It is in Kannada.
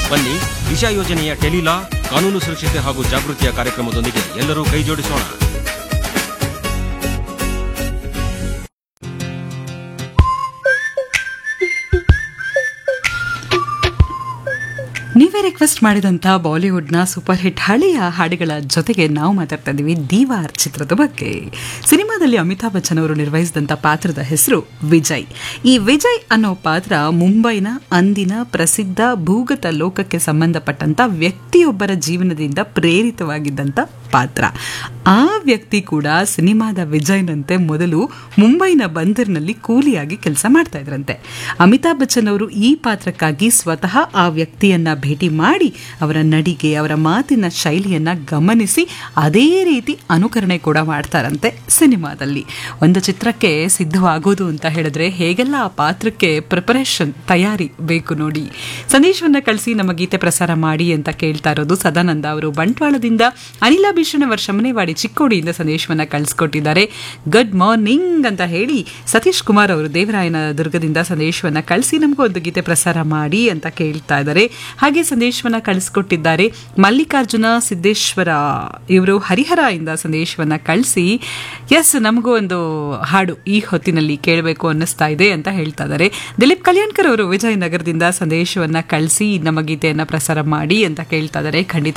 ಬನ್ನಿ ದಿಶಾ ಯೋಜನೆಯ ಟೆಲಿಲಾ ಕಾನೂನು ಸುರಕ್ಷತೆ ಹಾಗೂ ಜಾಗೃತಿಯ ಕಾರ್ಯಕ್ರಮದೊಂದಿಗೆ ಎಲ್ಲರೂ ಕೈ ಜೋಡಿಸೋಣ ನೀವೇ ರಿಕ್ವೆಸ್ಟ್ ಮಾಡಿದಂಥ ಬಾಲಿವುಡ್ನ ಸೂಪರ್ ಹಿಟ್ ಹಳೆಯ ಹಾಡುಗಳ ಜೊತೆಗೆ ನಾವು ಮಾತಾಡ್ತಾ ಇದ್ದೀವಿ ದೀವಾರ್ ಚಿತ್ರದ ಬಗ್ಗೆ ಸಿನಿಮಾದಲ್ಲಿ ಅಮಿತಾಬ್ ಬಚ್ಚನ್ ಅವರು ನಿರ್ವಹಿಸಿದಂಥ ಪಾತ್ರದ ಹೆಸರು ವಿಜಯ್ ಈ ವಿಜಯ್ ಅನ್ನೋ ಪಾತ್ರ ಮುಂಬೈನ ಅಂದಿನ ಪ್ರಸಿದ್ಧ ಭೂಗತ ಲೋಕಕ್ಕೆ ಸಂಬಂಧಪಟ್ಟಂತ ವ್ಯಕ್ತಿಯೊಬ್ಬರ ಜೀವನದಿಂದ ಪ್ರೇರಿತವಾಗಿದ್ದಂಥ ಪಾತ್ರ ಆ ವ್ಯಕ್ತಿ ಕೂಡ ಸಿನಿಮಾದ ವಿಜಯ್ನಂತೆ ಮೊದಲು ಮುಂಬೈನ ಬಂದರ್ನಲ್ಲಿ ಕೂಲಿಯಾಗಿ ಕೆಲಸ ಮಾಡ್ತಾ ಇದ್ರಂತೆ ಅಮಿತಾಬ್ ಬಚ್ಚನ್ ಅವರು ಈ ಪಾತ್ರಕ್ಕಾಗಿ ಸ್ವತಃ ಆ ವ್ಯಕ್ತಿಯನ್ನ ಭೇಟಿ ಮಾಡಿ ಅವರ ನಡಿಗೆ ಅವರ ಮಾತಿನ ಶೈಲಿಯನ್ನ ಗಮನಿಸಿ ಅದೇ ರೀತಿ ಅನುಕರಣೆ ಕೂಡ ಮಾಡ್ತಾರಂತೆ ಸಿನಿಮಾದಲ್ಲಿ ಒಂದು ಚಿತ್ರಕ್ಕೆ ಸಿದ್ಧವಾಗೋದು ಅಂತ ಹೇಳಿದ್ರೆ ಹೇಗೆಲ್ಲ ಆ ಪಾತ್ರಕ್ಕೆ ಪ್ರಿಪರೇಷನ್ ತಯಾರಿ ಬೇಕು ನೋಡಿ ಸಂದೇಶವನ್ನ ಕಳಿಸಿ ನಮ್ಮ ಗೀತೆ ಪ್ರಸಾರ ಮಾಡಿ ಅಂತ ಕೇಳ್ತಾ ಇರೋದು ಸದಾನಂದ ಅವರು ಬಂಟ್ವಾಳದಿಂದ ಅನಿಲ ಭೀಷಣ ವರ್ಷ ಮನೆವಾಡಿ ಚಿಕ್ಕೋಡಿಯಿಂದ ಸಂದೇಶವನ್ನ ಕಳಿಸ್ಕೊಟ್ಟಿದ್ದಾರೆ ಗುಡ್ ಮಾರ್ನಿಂಗ್ ಅಂತ ಹೇಳಿ ಸತೀಶ್ ಕುಮಾರ್ ಅವರು ದೇವರಾಯನ ದುರ್ಗದಿಂದ ಸಂದೇಶವನ್ನ ಕಳಿಸಿ ನಮಗೂ ಒಂದು ಗೀತೆ ಪ್ರಸಾರ ಮಾಡಿ ಅಂತ ಕೇಳ್ತಾ ಇದ್ದಾರೆ ಹಾಗೆ ಸಂದೇಶವನ್ನ ಕಳಿಸ್ಕೊಟ್ಟಿದ್ದಾರೆ ಮಲ್ಲಿಕಾರ್ಜುನ ಸಿದ್ದೇಶ್ವರ ಇವರು ಹರಿಹರ ಇಂದ ಸಂದೇಶವನ್ನ ಕಳಿಸಿ ಎಸ್ ನಮಗೂ ಒಂದು ಹಾಡು ಈ ಹೊತ್ತಿನಲ್ಲಿ ಕೇಳಬೇಕು ಅನ್ನಿಸ್ತಾ ಇದೆ ಅಂತ ಹೇಳ್ತಾ ಇದ್ದಾರೆ ದಿಲೀಪ್ ಕಲ್ಯಾಣ್ಕರ್ ಅವರು ವಿಜಯನಗರದಿಂದ ಸಂದೇಶವನ್ನ ಕಳಿಸಿ ನಮ್ಮ ಗೀತೆಯನ್ನ ಪ್ರಸಾರ ಮಾಡಿ ಅಂತ ಕೇಳ್ತಾ ಇದ್ದಾರೆ ಖಂಡಿತ